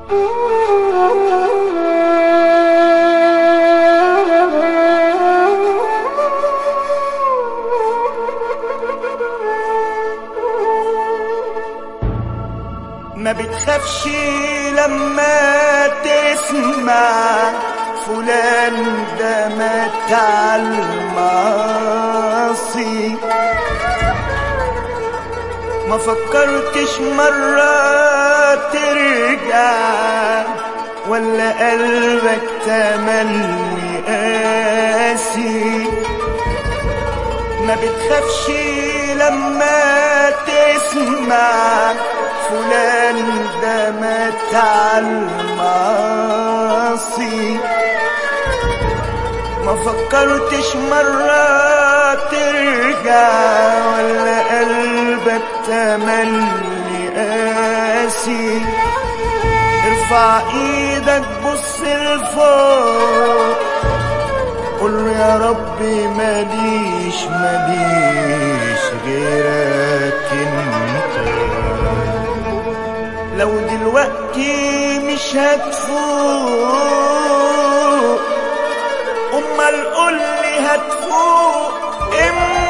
ما بتخافش لما تسمع فلان ده مات على المعاصي ما فكرتش مرة ترجع ولا قلبك تملي قاسي ما بتخافش لما تسمع فلان ده مات على المعاصي ما فكرتش مرة ترجع ولا قلبك تملي قاسي ارفع ايدك بص لفوق قول له يا ربي ماليش ماليش غيرك انت لو دلوقتي مش هتفوق امال قول لي هتفوق امتى